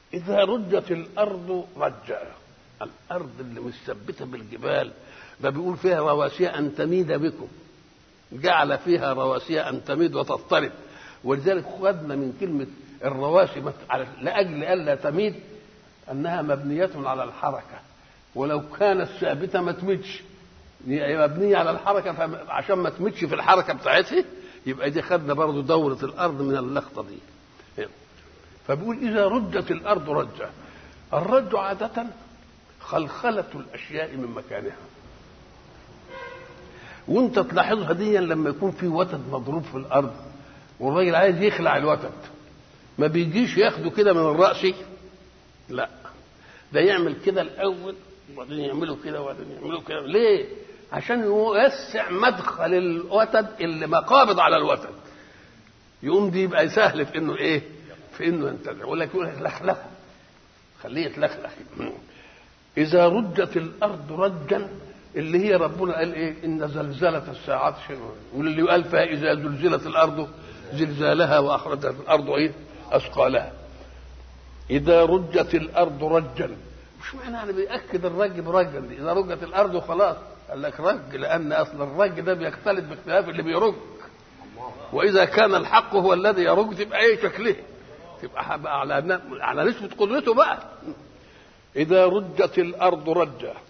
إذا رجت الأرض رجا الأرض اللي مثبتة بالجبال ده بيقول فيها رواسي أن تميد بكم جعل فيها رواسي أن تميد وتضطرب ولذلك خدنا من كلمة الرواسي لأجل ألا تميد أنها مبنية على الحركة ولو كانت ثابتة ما تمدش مبنية على الحركة عشان ما تمدش في الحركة بتاعتها يبقى دي خدنا برضه دورة الأرض من اللخطة دي فبيقول إذا رجت الأرض رجة الرج عادة خلخلة الأشياء من مكانها وانت تلاحظها دي لما يكون في وتد مضروب في الارض والراجل عايز يخلع الوتد ما بيجيش ياخده كده من الراس لا ده يعمل كده الاول وبعدين يعمله كده وبعدين يعمله كده ليه عشان يوسع مدخل الوتد اللي مقابض على الوتد يقوم دي يبقى سهل في انه ايه في انه ينتزع يقول لك يقول لك لخلخه خليه يتلخلخ اذا رجت الارض رجا اللي هي ربنا قال ايه ان زلزله الساعات شيء واللي قال فيها اذا زلزلت الارض زلزالها واخرجت الارض ايه اثقالها اذا رجت الارض رجا مش معنى يعني بيأكد الرج برجا دي اذا رجت الارض خلاص قال لك رج لان اصل الرج ده بيختلف باختلاف اللي بيرج واذا كان الحق هو الذي يرج تبقى ايه شكله تبقى على على نسبه قدرته بقى اذا رجت الارض رجا